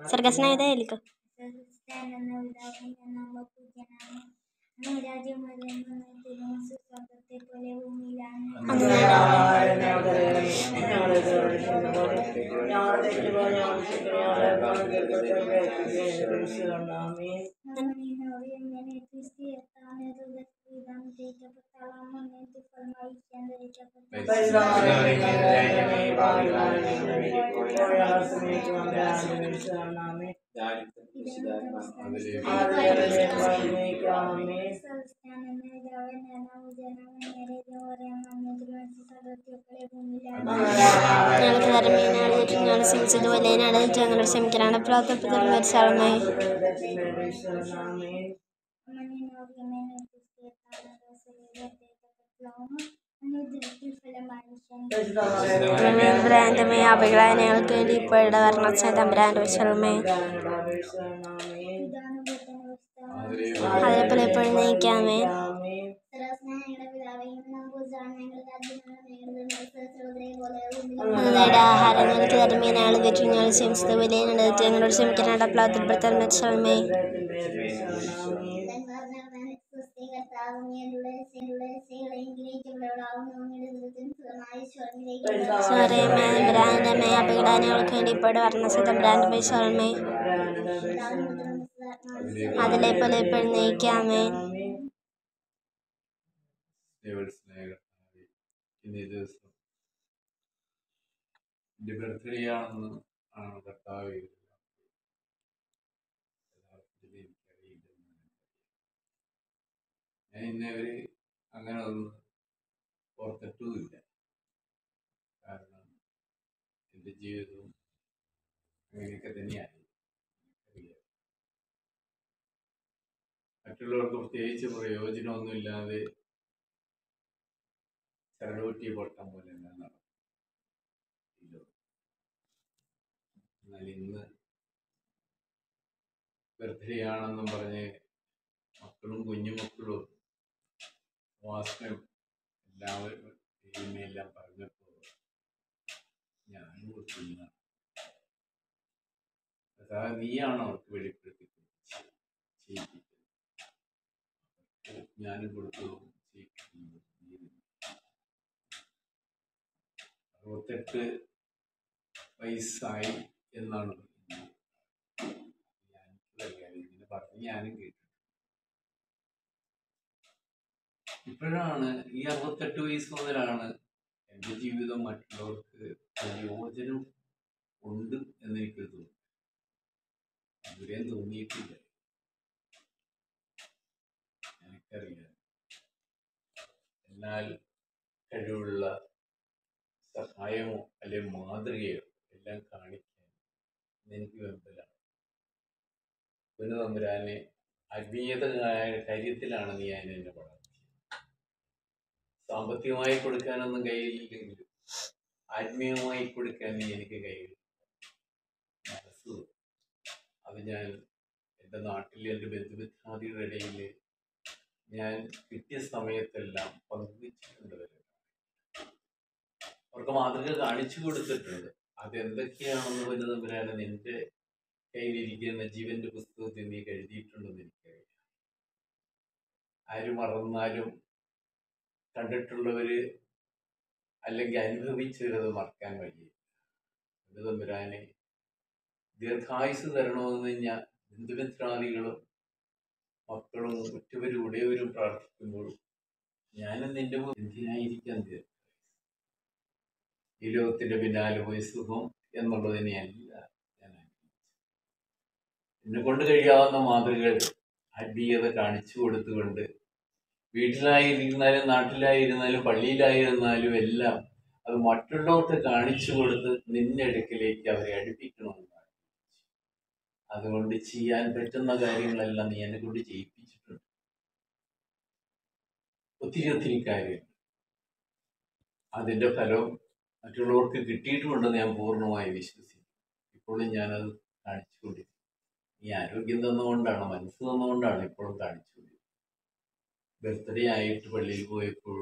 സർഗസ്നായത് എലിക്കോ ഞങ്ങൾക്ക് ധർമ്മീനാണ് ഞങ്ങൾ ക്ഷമിച്ചതുപോലെ ഞങ്ങൾ ഞങ്ങളോട് ക്ഷമിക്കലാണ് പ്രാർത്ഥന മരിച്ചാളമേ തമ്പുരാൻ്റെ അപകളായ ഞങ്ങൾക്ക് വേണ്ടി ഇപ്പോഴുടെ വർണ്ണച്ച തമ്പുരാൻ്റെ വിശ്വമേ അതേപോലെ എപ്പോഴും നയിക്കാമേ അതിനായിട്ട് ആഹാരം ഞങ്ങൾക്ക് തരുമീനാൾ തെറ്റി ഞങ്ങൾ ക്ഷമിച്ചതുപോലെ ഞങ്ങളോട് ക്ഷമിക്കാനായിട്ട് അപ്ലാത്തിൽപ്പെടുത്താൻ മരിച്ചമേ സോറേമേ ബ്രാൻഡമേ അപകടാനങ്ങൾക്ക് വേണ്ടി ഇപ്പോഴും വർണ്ണച്ച തമ്പുരാൻ്റെ വിശ്വമേ അതിലെ പോലെ എപ്പോഴും നയിക്കാമേ ദൈവസ്നേഹത്തായി ഇന്ന് ഈ ദിവസം എൻ്റെ ബർത്ത്ഡേ ആണെന്ന് ആണ് കർത്താവ് യഥാർത്ഥത്തിൽ എനിക്കറിയില്ലെന്ന് ഞാൻ ഇന്നവര് അങ്ങനെ ഒന്ന് ഓർത്തിട്ടുമില്ല കാരണം എൻ്റെ ജീവിതവും അങ്ങനെയൊക്കെ തന്നെയായി എനിക്കറിയാം മറ്റുള്ളവർക്ക് പ്രത്യേകിച്ച് പ്രയോജനമൊന്നുമില്ലാതെ ചരടുപറ്റിയ പൊട്ടം പോലെ ഞാൻ നടന്നു ഈ ലോകത്ത്. എന്നാൽ ഇന്ന് ബർത്ത്ഡേ ആണെന്നും പറഞ്ഞ് മക്കളും കുഞ്ഞുമക്കളും വാസനയും എല്ലാവരും എല്ലാം പറഞ്ഞപ്പോൾ ഞാനും കുഞ്ഞ അതായത് നീയാണ് അവർക്ക് വെളിപ്പെടുത്തി കൊടുത്തത്, ചെയ്യിപ്പിച്ചത് അവർക്ക് ഞാനും കൊടുത്തു ചെയ്യിപ്പിക്കുന്നത് നീ തന്നെ. അറുപത്തെട്ട് വയസ്സായി എന്നാണ് പറയുന്നത്. ഞാനിപ്പോഴറിയാം ഇങ്ങനെ പറഞ്ഞ് ഞാനും കേട്ടു ഇപ്പോഴാണ് ഈ അറുപത്തെട്ട് വയസ്സ് മുതലാണ് എൻ്റെ ജീവിതം മറ്റുള്ളവർക്ക് പ്രയോജനം ഉണ്ട് എന്ന് എനിക്ക് തോന്നുന്നു ഇതുവരെയും തോന്നിയിട്ടില്ല എനിക്കറിയാം എന്നാൽ കഴിവുള്ള സഹായമോ അല്ലെങ്കിൽ മാതൃകയോ എല്ലാം കാണിക്കാൻ എനിക്ക് വെമ്പലാണ് പിന്നെ തമ്പുരാനെ ആത്മീയതയായ കാര്യത്തിലാണ് നീ അതിനെ എന്നെ വളർത്തിയത് സാമ്പത്തികമായി കൊടുക്കാനൊന്നും കയ്യിലില്ലെങ്കിലും ആത്മീയമായി കൊടുക്കാൻ നീ എനിക്ക് കയ്യിൽ മനസ്സ് തന്നു. അത് ഞാൻ എൻ്റെ നാട്ടിൽ എൻ്റെ ബന്ധുമിത്രാദികളുടെ ഇടയിൽ ഞാൻ കിട്ടിയ സമയത്തെല്ലാം പങ്കുവച്ചിട്ടുണ്ട് വരെ അവർക്ക് മാതൃക കാണിച്ചു കൊടുത്തിട്ടുണ്ട് അതെന്തൊക്കെയാണെന്ന് വലുത് തമ്പുരാനെ നിന്റെ കയ്യിലിരിക്കുന്ന ജീവന്റെ പുസ്തകത്തിൽ നീ എഴുതിയിട്ടുണ്ടെന്ന് എനിക്കറിയാം ആര് മറന്നാലും കണ്ടിട്ടുള്ളവര് അല്ലെങ്കിൽ അനുഭവിച്ചവരത് മറക്കാൻ കഴിയില്ല വലുത് തമ്പുരാനെ ദീർഘായുസ് തരണമെന്ന് ഞാൻ ബന്ധുമിത്രാദികളും മക്കളും ഉറ്റവരും ഉടയവരും പ്രാർത്ഥിക്കുമ്പോൾ ഞാനും നിന്റെ മുമ്പിൽ എന്തിനായിരിക്കാൻ തീർക്കും ഈ ലോകത്തിന്റെ പിന്നാലെ പോയി സുഖം എന്നുള്ളതിനെയല്ല ഞാൻ ആഗ്രഹിച്ചത് എന്നെ കൊണ്ട് കഴിയാവുന്ന മാതൃകകൾ ആത്മീയത കാണിച്ചു കൊടുത്തുകൊണ്ട് വീട്ടിലായിരുന്നാലും നാട്ടിലായിരുന്നാലും പള്ളിയിലായിരുന്നാലും എല്ലാം അത് മറ്റുള്ളവർക്ക് കാണിച്ചു കൊടുത്ത് നിന്റെ അടുക്കിലേക്ക് അവരെ അടുപ്പിക്കണമെന്നാണ് അതുകൊണ്ട് ചെയ്യാൻ പറ്റുന്ന കാര്യങ്ങളെല്ലാം നീ എന്നെ കൊണ്ട് ചെയ്യിപ്പിച്ചിട്ടുണ്ട് ഒത്തിരി ഒത്തിരി കാര്യങ്ങൾ അതിന്റെ ഫലം മറ്റുള്ളവർക്ക് കിട്ടിയിട്ടുമുണ്ടെന്ന് ഞാൻ പൂർണ്ണമായി വിശ്വസിക്കുന്നു ഇപ്പോഴും ഞാനത് കാണിച്ചുകൊണ്ടിരിക്കും ഈ ആരോഗ്യം തന്നുകൊണ്ടാണ് മനസ്സ് തന്നുകൊണ്ടാണ് ഇപ്പോഴും കാണിച്ചുകൊണ്ടിരിക്കുന്നത് ബർത്ത്ഡേ ആയിട്ട് പള്ളിയിൽ പോയപ്പോൾ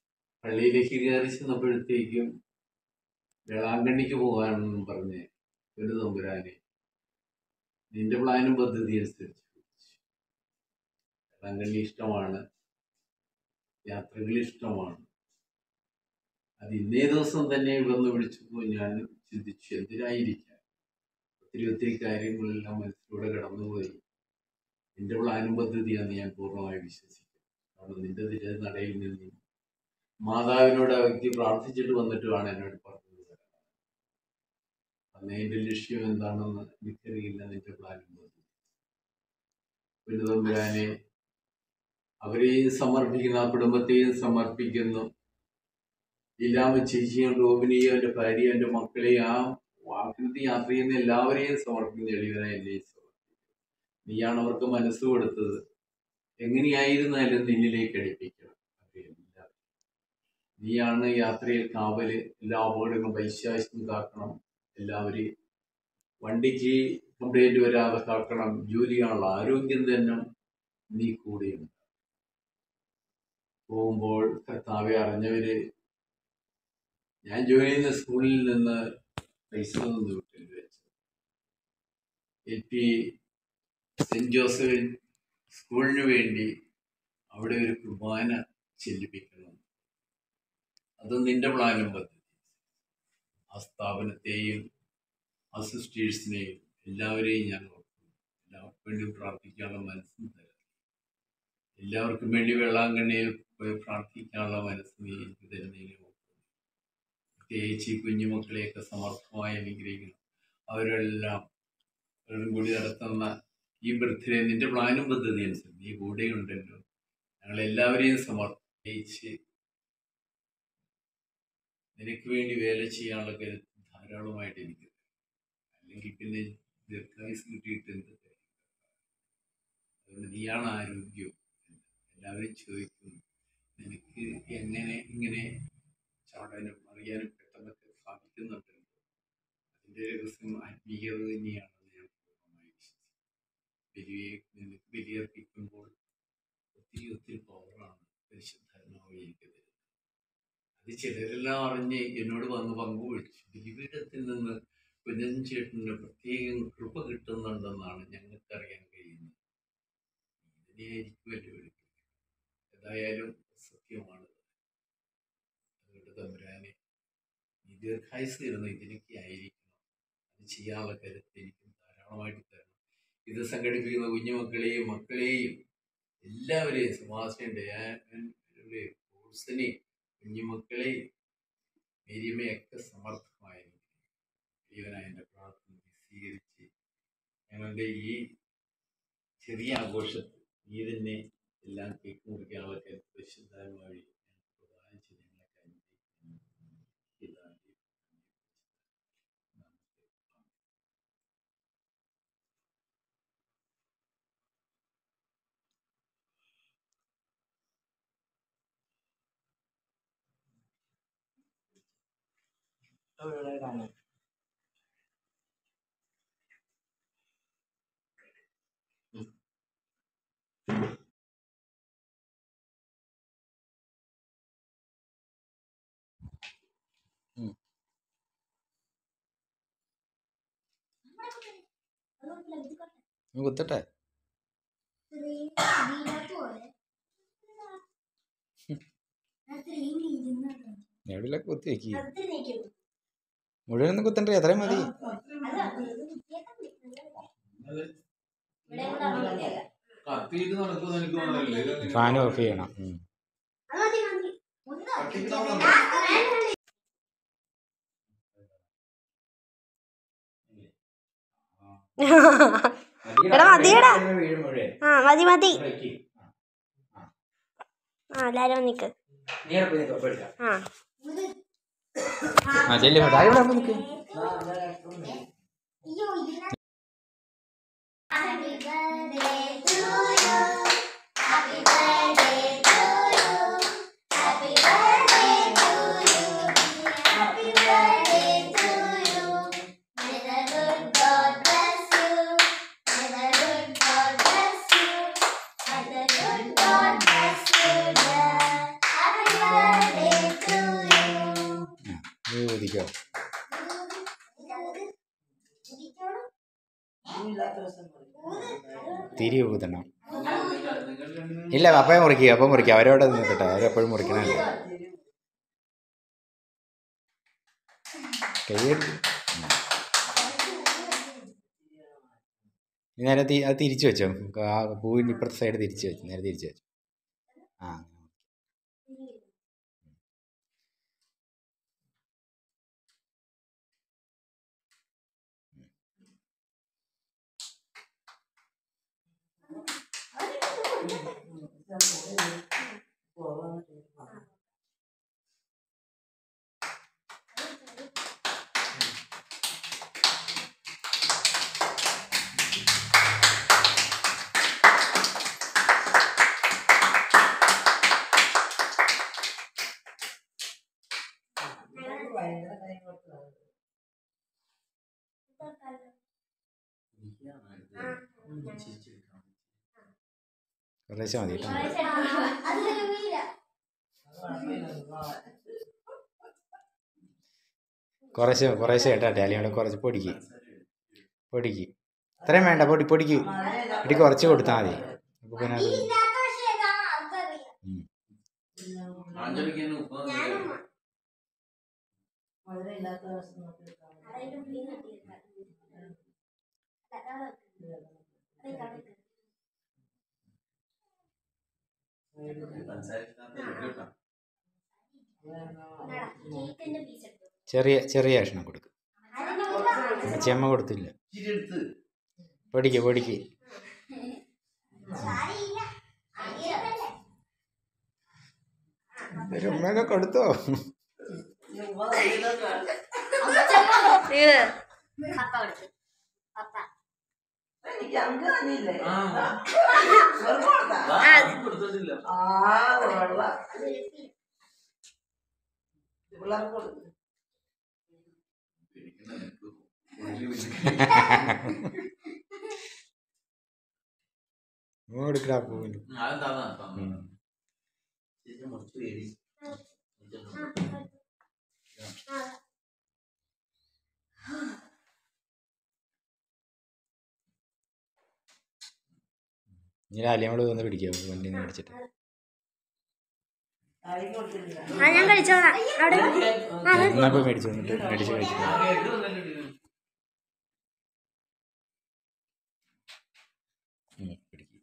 പള്ളിയിലേക്ക് കയറി ചെന്നപ്പോഴത്തേക്കും വേളാങ്കണ്ണിക്ക് പോകാനെന്നും പറഞ്ഞ് ഒരു തമ്പുരാനെ നിന്റെ പ്ലാനും പദ്ധതി അനുസരിച്ച് വേളാങ്കണ്ണി ഇഷ്ടമാണ് യാത്രകൾ ഇഷ്ടമാണ് അത് ഇന്നേ ദിവസം തന്നെ വന്ന് വിളിച്ചപ്പോൾ ഞാൻ ചിന്തിച്ചു എന്തിനായിരിക്കാം ഒത്തിരി ഒത്തിരി കാര്യങ്ങളെല്ലാം മനസ്സിലൂടെ കടന്നുപോയി നിന്റെ പ്ലാനും പദ്ധതിയാണെന്ന് ഞാൻ പൂർണ്ണമായി വിശ്വസിക്കുന്നു കാരണം നിന്റെ തിരുനടയിൽ നിന്ന് മാതാവിനോട് ആ വ്യക്തി പ്രാർത്ഥിച്ചിട്ട് വന്നിട്ടുമാണ് എന്നോട് പറഞ്ഞത് അന്ന് എൻ്റെ ലക്ഷ്യം എന്താണെന്ന് എനിക്കറിയില്ല നിന്റെ പ്ലാനും പദ്ധതി പിന്നെ തമ്പുരാനെ അവരെയും സമർപ്പിക്കുന്നു ആ കുടുംബത്തെയും സമർപ്പിക്കുന്നു ഇല്ലാമ ചേച്ചിയും റോബിനെയും എൻ്റെ ഭാര്യയും എൻ്റെ മക്കളെയും ആ വാഹനത്തിൽ യാത്ര ചെയ്യുന്ന എല്ലാവരെയും സമർപ്പിക്കുന്ന എളിവനായി എന്നെയും സമർപ്പിക്കുന്നു നീയാണ് അവർക്ക് മനസ്സ് കൊടുത്തത് എങ്ങനെയായിരുന്നാലും നിന്നിലേക്ക് അടുപ്പിക്കണം അവരെല്ലാം നീയാണ് യാത്രയിൽ കാവല് എല്ലാ അപകടങ്ങളും വൈശ്വാസം കാക്കണം എല്ലാവരെയും വണ്ടിക്ക് കംപ്ലൈൻറ്റ് വരാതെ കാക്കണം ജോലിയാണുള്ള ആരോഗ്യം തന്നെ നീ കൂടെയുണ്ട് പോകുമ്പോൾ കർത്താവെ അറിഞ്ഞവര് ഞാൻ ജോലി ചെയ്യുന്ന സ്കൂളിൽ നിന്ന് പൈസ നിന്ന് വീട്ടിൽ വെച്ചു എൽ പി സെൻറ് ജോസഫ് സ്കൂളിന് വേണ്ടി അവിടെ ഒരു കുർബാന ചെല്ലിപ്പിക്കണം അത് നിന്റെ പ്ലാനും പദ്ധതി ആ സ്ഥാപനത്തെയും ആ സിസ്റ്റേഴ്സിനെയും എല്ലാവരെയും ഞാൻ ഓർക്കുന്നു എല്ലാവർക്കും വേണ്ടി പ്രാർത്ഥിക്കാനുള്ള മനസ്സും തരാം എല്ലാവർക്കും വേണ്ടി വെള്ളാങ്കണ്ണിയിൽ പോയി പ്രാർത്ഥിക്കാനുള്ള മനസ്സ് നീ എനിക്ക് തരുന്നതിന് ഓർക്കുന്നു പ്രത്യേകിച്ച് ഈ കുഞ്ഞുമക്കളെയൊക്കെ സമർത്ഥമായി അനുഗ്രഹിക്കണം അവരെല്ലാം അവരും കൂടി നടത്തുന്ന ഈ ബർത്ത്ഡേ നിന്റെ പ്ലാനും പദ്ധതി അനുസരിച്ച് നീ കൂടെയുണ്ടല്ലോ ഞങ്ങളെല്ലാവരെയും സമർപ്പിച്ച് നിനക്ക് വേണ്ടി വേല ചെയ്യാനുള്ള കരുത്ത് ധാരാളമായിട്ട് എനിക്ക് തരും. അല്ലെങ്കിൽ പിന്നെ ദീർഘായുസ് കിട്ടിയിട്ട് എന്ത് കാര്യം? അതുകൊണ്ട് നീയാണ് ആരോഗ്യം എല്ലാവരും ചോദിക്കുന്നു നിനക്ക് എങ്ങനെ ഇങ്ങനെ ചാടാനും അറിയാനും പെട്ടെന്നൊക്കെ സാധിക്കുന്നുണ്ടല്ലോ അതിൻ്റെ രഹസ്യം ആത്മീയത തന്നെയാണെന്ന് ഞാൻ പൂർണ്ണമായി വിശ്വസിക്കുന്നു ബലിയെ നിനക്ക് ബലിയർപ്പിക്കുമ്പോൾ ഒത്തിരി ഒത്തിരി പവറാണ് പരിശുദ്ധാത്മാവ് എനിക്ക് തരുന്നത് അത് ചിലരെല്ലാം അറിഞ്ഞ് എന്നോട് വന്ന് പങ്കുവച്ചു ബലിപീഠത്തിൽ നിന്ന് കുഞ്ഞൻ ചേട്ടന് പ്രത്യേകം കൃപ കിട്ടുന്നുണ്ടെന്നാണ് ഞങ്ങൾക്കറിയാൻ കഴിയുന്നത് ഇതിനെയായിരിക്കുമല്ലോ വിളിക്കുന്നത് ഏതായാലും സത്യമാണ് അതുകൊണ്ട് തമ്പുരാനെ ഈ ദീർഘായുസ് തരുന്ന ഇതിനൊക്കെ ആയിരിക്കണം അത് ചെയ്യാനുള്ള കരുത്ത് എനിക്ക് ധാരാളമായിട്ട് തരണം ഇത് സംഘടിപ്പിക്കുന്ന കുഞ്ഞുമക്കളെയും മക്കളെയും എല്ലാവരെയും സുഭാഷിൻ്റെ കോഴ്സിനെയും കുഞ്ഞുമക്കളെയും മേരിയമ്മയൊക്കെ സമർത്ഥമായിരിക്കും ജീവനായ എൻ്റെ പ്രാർത്ഥന സ്വീകരിച്ച് ഞങ്ങളുടെ ഈ ചെറിയ ആഘോഷത്തിൽ നീ തന്നെ എല്ലാം കേക്ക് മുറിക്കാനുള്ള കരുത്ത് പരിശുദ്ധാത്മാവി ഞങ്ങൾക്ക് പ്രദാനം ചെയ്ത് ഞങ്ങളെ അനുഗ്രഹിക്കുന്നു. പിതാവേ, നമസ്തേ. ഒന്ന് കുത്തട്ടെ എവിടെയൊക്കെ കുത്തി വെക്കി മുഴുവനൊന്നും കുത്തണ്ടേ അത്രയും മതി കത്തിയിട്ട് നടക്കുമെന്ന് എനിക്ക് തോന്നുന്നില്ല ഇത് ഫാൻ ഓഫ് ചെയ്യണം ഉം. എടാ, മതിയെടാ. വീഴും മുഴുവൻ. ആ മതി മതി ഇവിടെ വെക്ക്. ആ എല്ലാരും നിക്ക് നീ അവിടെ പോയി നിൽക്ക്, ഒപ്പം എടുക്കാം. ആ ആ ചെല്ലി ഇവിടെ ഇവിടെ ആകുമ്പോൾ നിൽക്ക് ഇത് ഊതിക്കോ തിരി ഊതണം ഇല്ല അപ്പം മുറിക്കുക അപ്പം മുറിക്കുക അവരവിടെ നിൽക്കട്ടെ അവരെപ്പോഴും മുറിക്കണല്ലേ കൈയെടുത്ത് ഇനി നേരെ തി- അത് തിരിച്ചു വെച്ചോ ആ പൂവിൻ്റെ ഇപ്പുറത്തെ സൈഡ് തിരിച്ചു വെച്ചു നേരെ തിരിച്ചു വെച്ചു ആ കുറേശ്ശെ മതി കേട്ടോ കുറേശ്ശെ കുറേശ്ശെ കേട്ടോ അല്ലെങ്കിൽ കുറച്ച് പൊടിക്ക് പൊടിക്ക് ഇത്രയും വേണ്ട പൊടി പൊടിക്ക് ഇടി കുറച്ച് കൊടുത്താൽ മതി അപ്പോൾ പിന്നെ അത് ഉം. ആഞ്ചലിക്കാനും ഉപ്പ് തന്നില്ല. പഞ്ചസാരക്കകത്ത് ഇട്ട് കേട്ടോ. ചെറിയ ചെറിയ കഷ്ണം കൊടുക്കും ചെമ്മ കൊടുത്തില്ല ഇച്ചിരി എടുത്ത് പൊടിക്ക് പൊടിക്ക് ഉമ്മയൊക്കെ കൊടുത്തോ പപ്പ കൊടുത്തു പപ്പ ആ കൊടുത്തിട്ടില്ല പേടിക്കണ്ട നിനക്ക് ഉള്ളിൽ വെച്ച് ഉമ്മ കൊടുക്കടാ പൂവിന് അത് തന്നാ തന്നു ഉം. ചേച്ചി മുറിച്ച് പേടി ഇനി അലിയോട് വന്ന് പിടിക്കുക വണ്ടി നിന്ന് പിടിച്ചിട്ട് ആ ഞാൻ കഴിച്ചോളാം അവിടെ എന്നാ പോയി മേടിച്ചു വന്നിട്ട് മേടിച്ച് കഴിച്ചിട്ട് ഉം, പിടിക്ക്.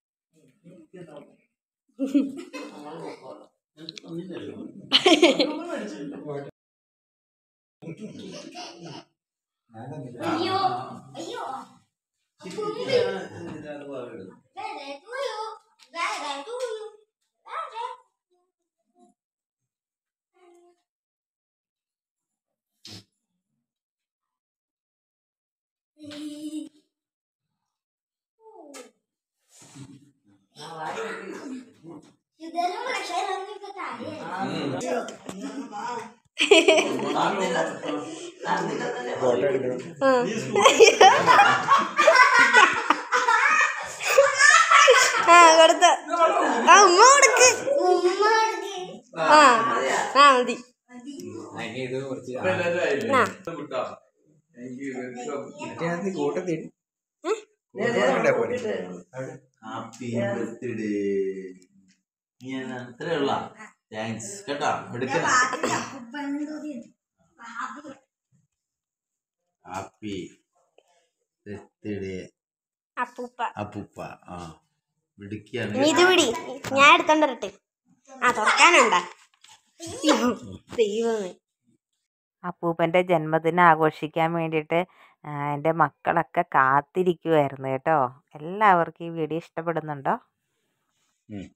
അയ്യോ അയ്യോ ഇതെല്ലാം പക്ഷേ നമുക്ക് കാര്യം ഫോട്ടോ എടുക്കണം ആ കൊടുത്ത ആ ഉമ്മ കൊടുക്ക് ഉമ്മ കൊടുക്ക് ആ ആ മതി അതിന് ഇത് കുറച്ച് ആ. മറ്റേ കൂട്ടത്തിൽ ഹാപ്പി ബർത്ത്ഡേ ഞാൻ അത്രയുള്ള താങ്ക്സ് കേട്ടോ എടുക്കണം ഹാപ്പി ബർത്ത്ഡേ അപ്പൂപ്പ അപ്പൂപ്പ ആ മിടുക്കിയാണ് നീ ഇത് പിടി ഞാൻ എടുത്തോണ്ടിരട്ടെ ആ തുറക്കാനുണ്ടാ ദൈവമേ അപ്പൂപ്പൻ്റെ ജന്മദിനം ആഘോഷിക്കാൻ വേണ്ടിയിട്ട് ആ, എൻ്റെ മക്കളൊക്കെ കാത്തിരിക്കുമായിരുന്നു കേട്ടോ എല്ലാവർക്കും ഈ വീഡിയോ ഇഷ്ടപ്പെടുന്നുണ്ടോ ഉം.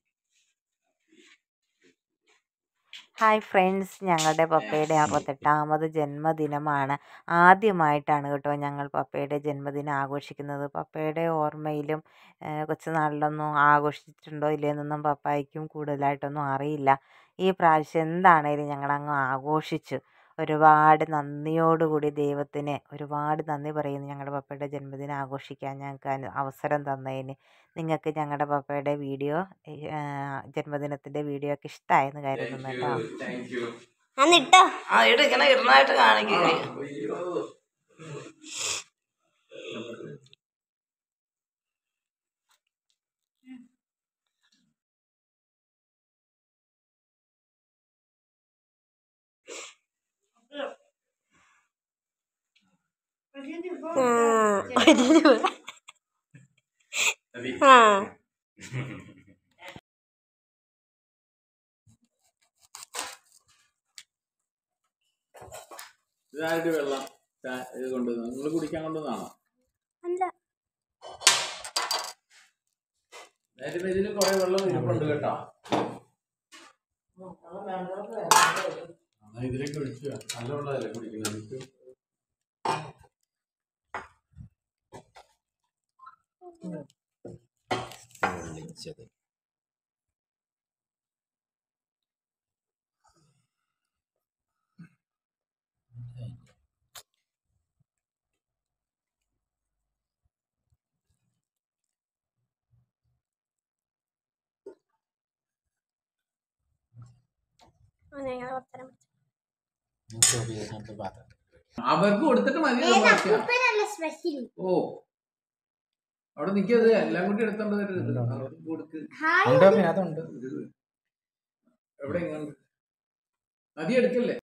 ഹായ് ഫ്രണ്ട്സ് ഞങ്ങളുടെ പപ്പയുടെ അറുപത്തെട്ടാമത് ജന്മദിനമാണ് ആദ്യമായിട്ടാണ് കേട്ടോ ഞങ്ങൾ പപ്പയുടെ ജന്മദിനം ആഘോഷിക്കുന്നത് പപ്പയുടെ ഓർമ്മയിലും ആ, കൊച്ചുനാളിലൊന്നും ആഘോഷിച്ചിട്ടുണ്ടോ ഇല്ലയെന്നൊന്നും പപ്പായ്ക്കും കൂടുതലായിട്ടൊന്നും അറിയില്ല ഈ പ്രാവശ്യം എന്താണേലും ഞങ്ങളങ്ങ് ആഘോഷിച്ചു ഒരുപാട് നന്ദിയോടുകൂടി ദൈവത്തിന് ഒരുപാട് നന്ദി പറയുന്നു ഞങ്ങളുടെ പപ്പയുടെ ജന്മദിനം ആഘോഷിക്കാൻ ഞങ്ങൾക്ക് അനു- അവസരം തന്നതിന് നിങ്ങൾക്ക് ഞങ്ങളുടെ പപ്പയുടെ വീഡിയോ ജന്മദിനത്തിൻ്റെ വീഡിയോ ഒക്കെ ഇഷ്ടമായെന്ന് കരുതുന്നു കേട്ടോ താങ്ക് യു എന്നിട്ടോ ആ ഇട് ഇങ്ങനെ ഇടുന്നതായിട്ട് കാണിക്കുക അയ്യോ ആ ഒരു രൂപ അതി ആ ഇതാരുടെ വെള്ളം ചാ- ഇത് കൊണ്ടുവന്നു നിങ്ങൾ കുടിക്കാൻ കൊണ്ടുവന്നാണോ അല്ല നേരത്തെ ഇതിൽ കുറെ വെള്ളം ഇരിപ്പുണ്ട് കേട്ടോ എന്നാ ഇതിലേക്ക് ഒഴിച്ചു നല്ല വെള്ളമല്ലേ കുടിക്കുന്നത് നമുക്ക് വിളിച്ചത് ഞങ്ങൾ വർത്തനം പാത്രം അവർക്ക് കൊടുത്തിട്ട് മതി അത് ബാക്കിയാ. സ്പെഷ്യൽ ഓ അവിടെ നിക്കത് എല്ലാം കൂടി എടുത്തോണ്ട് വരരുത് അവർക്ക് കൊടുക്ക് ഉണ്ടോ പിന്നെ അതുണ്ട് എവിടെ ഇങ്ങനെ മതി എടുക്കല്ലേ